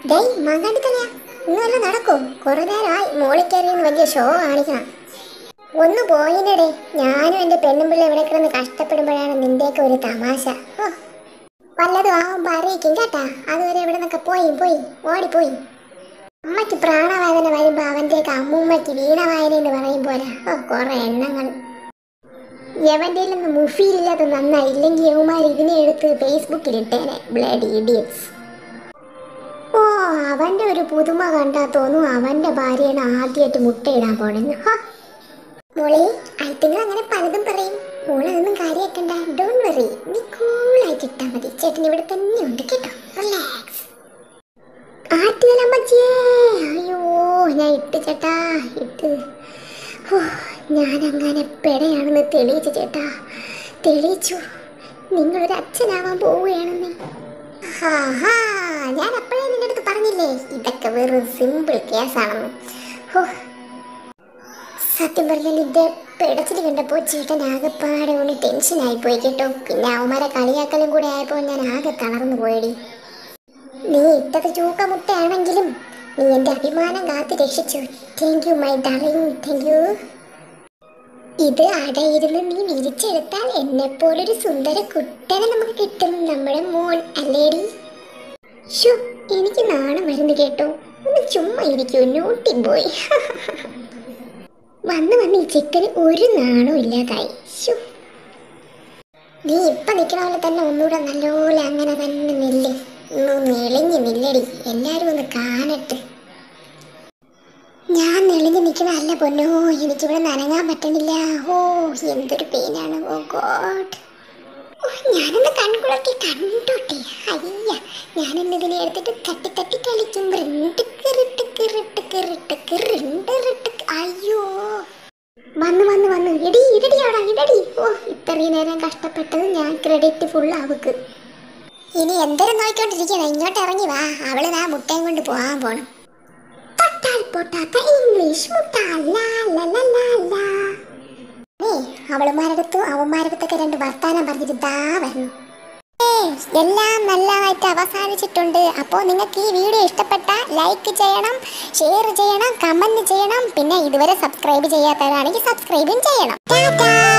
ഡേയ് മാങ്ങാണ്ടി തന്നെയാ ഇന്ന് വല്ല നടക്കും കുറെ നേരമായി മോളിൽ കയറിയെന്ന് വലിയ ഷോ കാണിക്കണം ഒന്ന് പോയിനടേ ഞാനും എൻ്റെ പെണ്ണുമ്പിള്ള ഇവിടെ കിടന്ന് കഷ്ടപ്പെടുമ്പോഴാണ് നിന്റെയൊക്കെ ഒരു തമാശ ഓ വല്ലതും ആവുമ്പോൾ അറിയിക്കും കേട്ടാ അതുവരെ ഇവിടെ നിന്നൊക്കെ പോയി പോയി ഓടിപ്പോയി അമ്മയ്ക്ക് പ്രാണവേദന വരുമ്പോൾ അവൻ്റെയൊക്കെ അമ്മൂമ്മയ്ക്ക് വീണവായന എന്ന് പറയും പോലെ ഓ കുറെ എണ്ണങ്ങൾ എവൻ്റെ നിന്ന് മുഫിയില്ലാതെ നന്നായി ഇല്ലെങ്കിൽ യവന്മാർ ഇതിനെ എടുത്ത് ഫേസ്ബുക്കിൽ ഇട്ടേനെ ബ്ലഡ് ഇഡിയറ്റ്സ് ഓ അവൻ്റെ ഒരു പുതുമ കണ്ടാ തോന്നും അവൻ്റെ ഭാര്യയാണ് ആദ്യമായിട്ട് മുട്ടയിടാൻ പോണെന്ന് ഹാ മോളെ അയത്തിങ്ങൾ അങ്ങനെ പലതും പറയും മോളെ ഒന്നും കാര്യമാക്കണ്ട ഡോൺ വറി നീ കൂളായിട്ട് ഇട്ടാ മതി ചേട്ടൻ ഇവിടെ തന്നെ ഉണ്ട് കേട്ടോ റിലാക്സ് ആറ്റുകലമ്മച്ചിയേ അയ്യോ ഞാൻ ഇട്ട് ചേട്ടാ ഇട്ട് ഓ ഞാൻ അങ്ങനെ പെടയാണെന്ന് തെളിയിച്ചു ചേട്ടാ തെളിയിച്ചു നിങ്ങളൊരു അച്ഛനാവാൻ പോവുകയാണെന്ന് ഹാ ഞാൻ അപ്പോഴേ നിന്റെ അടുത്ത് പറഞ്ഞില്ലേ ഇതൊക്കെ വെറും സിമ്പിൾ കേസാണെന്ന് ഓ സത്യം പറഞ്ഞാൽ നിന്റെ പിടച്ചിൽ കണ്ടപ്പോൾ ചേട്ടൻ ആകെപ്പാടെ ഒന്ന് ടെൻഷനായി പോയി കേട്ടോ പിന്നെ അവന്മാരെ കളിയാക്കലും കൂടെ ആയപ്പോൾ ഞാൻ ആകെ തളർന്നു പോയടി നീ ഇട്ടത് ചൂക്കമുട്ടയാണെങ്കിലും നീ എൻ്റെ അഭിമാനം കാത്തു രക്ഷിച്ചു thank you my darling thank you ഇത് അടയിരുന്ന് നീ വിരിച്ചെടുത്താൽ എന്നെ പോലൊരു സുന്ദര കുട്ടനെ നമുക്ക് കിട്ടും നമ്മുടെ മോൻ അല്ലേടി ഷോ എനിക്ക് നാണം വരുന്നു കേട്ടോ ഒന്ന് ചുമ്മാ ഇരിക്കൂ നോട്ടി പോയി വന്ന് വന്ന് ഈ ചിക്കന് ഒരു നാണവും ഇല്ലാതായി ശ്ശോ. നീ ഇപ്പൊ നിക്കണ പോലെ തന്നെ ഒന്നുകൂടെ നല്ലപോലെ അങ്ങനെ തന്നെ നില്ല് ഒന്ന് നെളിഞ്ഞ് നില്ലടി എല്ലാരും ഒന്ന് കാണട്ടെ ഞാൻ നെളിഞ്ഞ് നിക്കണല്ല പൊന്നോ എനിക്കിവിടെ നനങ്ങാൻ പറ്റണില്ല ഓ എന്തൊരു പെയിനാണ് ഓ ഗോഡ് ഓ ഞാനൊന്ന് കൺകുളക്കി കണ്ടോട്ടെ അയ്യ ഞാനിന്ന് ഇതിനെ എടുത്തിട്ട് തട്ടി തട്ടി കളിക്കും റിട്ടിക്ക് റിട്ടിക്ക് റിട്ടിക്ക് റിട്ടിക്ക് റിണ്ട് റിട്ടിക്ക് അയ്യോ വന്ന് വന്ന് വന്ന് ഇടി ഇടടിയാടാ ഇടടി ഓ ഇത്രയും നേരം കഷ്ടപ്പെട്ടത് ഞാൻ ക്രെഡിറ്റ് ഫുൾ അവക്ക് ഇനി എന്തെങ്കിലും നോക്കിക്കൊണ്ടിരിക്കണം ഇങ്ങോട്ട് ഇറങ്ങി വാ അവള് ആ മുട്ടയും കൊണ്ട് പോകാൻ പോണം തൊട്ടാൽ പൊട്ടാത്ത ഇംഗ്ലീഷ് മുട്ട ലാ ലാ ലാ ലാ ലാ ഏ അവളുമാരടുത്തും അവന്മാരടുത്തൊക്കെ രണ്ട് വർത്താനം പറഞ്ഞിട്ട് ദാ വരുന്നു ഏയ്, എല്ലാം നല്ലതായിട്ട് അവസാനിച്ചിട്ടുണ്ട് അപ്പോൾ നിങ്ങൾക്ക് ഈ വീഡിയോ ഇഷ്ടപ്പെട്ട ലൈക്ക് ചെയ്യണം ഷെയർ ചെയ്യണം കമന്റ് ചെയ്യണം പിന്നെ ഇതുവരെ സബ്സ്ക്രൈബ് ചെയ്യാത്തവരാണെങ്കിൽ സബ്സ്ക്രൈബും ചെയ്യണം ടാറ്റാ